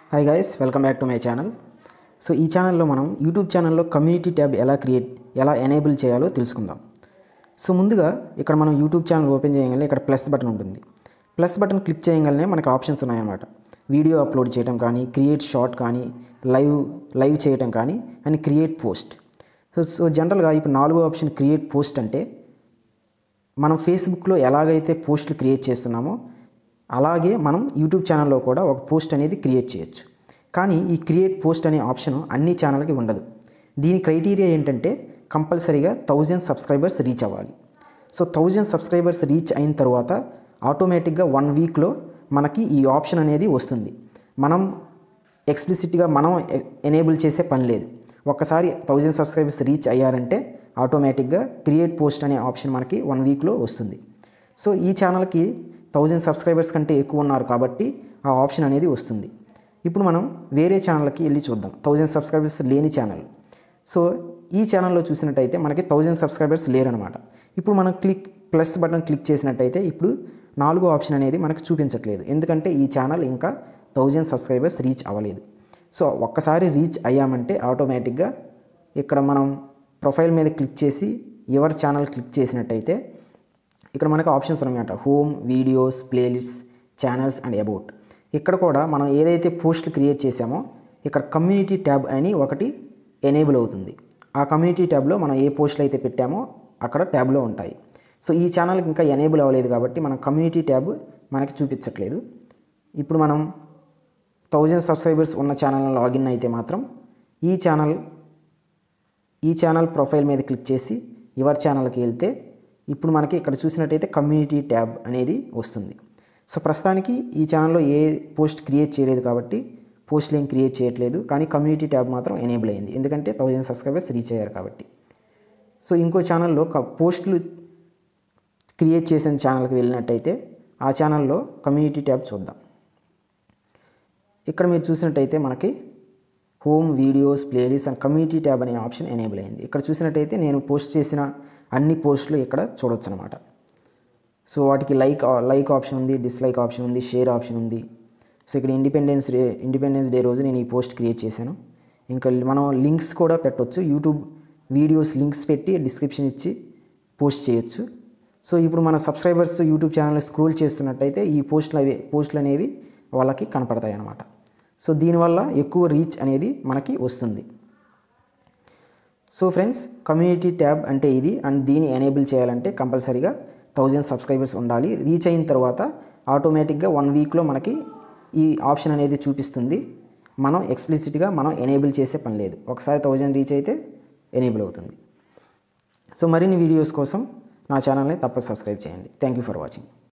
hi guys welcome back to my channel so ఈ ఛానల్లో మనం యూట్యూబ్ ఛానల్లో కమ్యూనిటీ ట్యాబ్ ఎలా క్రియేట్ ఎలా ఎనేబుల్ చేయాలో తెలుసుకుందాం సో ముందుగా ఇక్కడ మనం యూట్యూబ్ ఛానల్ ఓపెన్ చేయగానే ఇక్కడ ప్లస్ బటన్ ఉంటుంది ప్లస్ బటన్ క్లిక్ చేయగానే మనకి ఆప్షన్స్ ఉన్నాయన్నమాట వీడియో అప్లోడ్ చేయడం కానీ క్రియేట్ షార్ట్ కానీ లైవ్ లైవ్ చేయడం కానీ and create post so so జనరల్గా ఇప్పుడు నాలుగో ఆప్షన్ క్రియేట్ పోస్ట్ అంటే మనం ఫేస్బుక్లో ఎలాగైతే పోస్టులు క్రియేట్ చేస్తున్నామో అలాగే మనం యూట్యూబ్ ఛానల్లో కూడా ఒక పోస్ట్ అనేది క్రియేట్ చేయొచ్చు కానీ ఈ క్రియేట్ పోస్ట్ అనే ఆప్షన్ అన్ని ఛానల్కి ఉండదు దీని క్రైటీరియా ఏంటంటే కంపల్సరీగా థౌజండ్ సబ్స్క్రైబర్స్ రీచ్ అవ్వాలి సో థౌజండ్ సబ్స్క్రైబర్స్ రీచ్ అయిన తర్వాత ఆటోమేటిక్గా వన్ వీక్లో మనకి ఈ ఆప్షన్ అనేది వస్తుంది మనం ఎక్స్ప్లిసిట్గా మనం ఎనేబుల్ చేసే పని లేదు ఒక్కసారి థౌజండ్ సబ్స్క్రైబర్స్ రీచ్ అయ్యారంటే ఆటోమేటిక్గా క్రియేట్ పోస్ట్ అనే ఆప్షన్ మనకి వన్ వీక్లో వస్తుంది సో ఈ ఛానల్కి థౌజండ్ సబ్స్క్రైబర్స్ కంటే ఎక్కువ ఉన్నారు కాబట్టి ఆ ఆప్షన్ అనేది వస్తుంది ఇప్పుడు మనం వేరే ఛానల్కి వెళ్ళి చూద్దాం థౌజండ్ సబ్స్క్రైబర్స్ లేని ఛానల్ సో ఈ ఛానల్లో చూసినట్టయితే మనకి థౌజండ్ సబ్స్క్రైబర్స్ లేరనమాట ఇప్పుడు మనం క్లిక్ ప్లస్ బటన్ క్లిక్ చేసినట్టయితే ఇప్పుడు నాలుగో ఆప్షన్ అనేది మనకు చూపించట్లేదు ఎందుకంటే ఈ ఛానల్ ఇంకా థౌజండ్ సబ్స్క్రైబర్స్ రీచ్ అవ్వలేదు సో ఒక్కసారి రీచ్ అయ్యామంటే ఆటోమేటిక్గా ఇక్కడ మనం ప్రొఫైల్ మీద క్లిక్ చేసి ఎవర్ ఛానల్ క్లిక్ చేసినట్టయితే ఇక్కడ మనకు ఆప్షన్స్ ఉన్నాయన్నమాట home videos playlist channels and about ఇక్కడ కూడా మనం ఏదైతే పోస్టులు క్రియేట్ చేసామో ఇక్కడ కమ్యూనిటీ ట్యాబ్ అని ఒకటి ఎనేబుల్ అవుతుంది ఆ కమ్యూనిటీ ట్యాబ్లో మనం ఏ పోస్టులు అయితే పెట్టామో అక్కడ ట్యాబ్లో ఉంటాయి సో ఈ ఛానల్కి ఇంకా ఎనేబుల్ అవ్వలేదు కాబట్టి మనం కమ్యూనిటీ ట్యాబ్ మనకి చూపించట్లేదు ఇప్పుడు మనం థౌజండ్ సబ్స్క్రైబర్స్ ఉన్న ఛానల్ లాగిన్ అయితే మాత్రం ఈ ఛానల్ ఈ ఛానల్ ప్రొఫైల్ మీద క్లిక్ చేసి యువర్ ఛానల్కి వెళ్తే ఇప్పుడు మనకి ఇక్కడ చూసినట్టయితే కమ్యూనిటీ ట్యాబ్ అనేది వస్తుంది సో ప్రస్తుతానికి ఈ ఛానల్లో ఏ పోస్ట్ క్రియేట్ చేయలేదు కాబట్టి పోస్ట్లు ఏం క్రియేట్ చేయట్లేదు కానీ కమ్యూనిటీ ట్యాబ్ మాత్రం ఎనేబుల్ అయింది ఎందుకంటే థౌజండ్ సబ్స్క్రైబర్స్ రీచ్ అయ్యారు కాబట్టి సో ఇంకో ఛానల్లో పోస్టులు క్రియేట్ చేసిన ఛానల్కి వెళ్ళినట్టయితే ఆ ఛానల్లో కమ్యూనిటీ ట్యాబ్ చూద్దాం ఇక్కడ మీరు చూసినట్టయితే మనకి home videos playlist and community tab అనే ఆప్షన్ ఎనేబుల్ అయింది ఇక్కడ చూసినట్టయితే నేను పోస్ట్ చేసిన అన్ని పోస్టులు ఇక్కడ చూడొచ్చు అనమాట సో వాటికి లైక్ లైక్ ఆప్షన్ ఉంది డిస్లైక్ ఆప్షన్ ఉంది షేర్ ఆప్షన్ ఉంది సో ఇక్కడ ఇండిపెండెన్స్ డే ఇండిపెండెన్స్ డే రోజు నేను ఈ పోస్ట్ క్రియేట్ చేశాను ఇంకా మనం లింక్స్ కూడా పెట్టవచ్చు యూట్యూబ్ వీడియోస్ లింక్స్ పెట్టి డిస్క్రిప్షన్ ఇచ్చి పోస్ట్ చేయొచ్చు సో ఇప్పుడు మన సబ్స్క్రైబర్స్ యూట్యూబ్ ఛానల్ స్క్రోల్ చేస్తున్నట్టయితే ఈ పోస్టులు అవి పోస్టులు అనేవి వాళ్ళకి కనపడతాయి అన్నమాట సో దీనివల్ల ఎక్కువ రీచ్ అనేది మనకి వస్తుంది సో ఫ్రెండ్స్ కమ్యూనిటీ ట్యాబ్ అంటే ఇది అండ్ దీన్ని ఎనేబుల్ చేయాలంటే కంపల్సరీగా థౌజండ్ సబ్స్క్రైబర్స్ ఉండాలి రీచ్ అయిన తర్వాత ఆటోమేటిక్గా వన్ వీక్లో మనకి ఈ ఆప్షన్ అనేది చూపిస్తుంది మనం ఎక్స్ప్లిసిట్గా మనం ఎనేబుల్ చేసే పని లేదు ఒకసారి థౌజండ్ రీచ్ అయితే ఎనేబుల్ అవుతుంది సో మరిన్ని వీడియోస్ కోసం నా ఛానల్ని తప్పక సబ్స్క్రైబ్ చేయండి థ్యాంక్ యూ ఫర్ వాచింగ్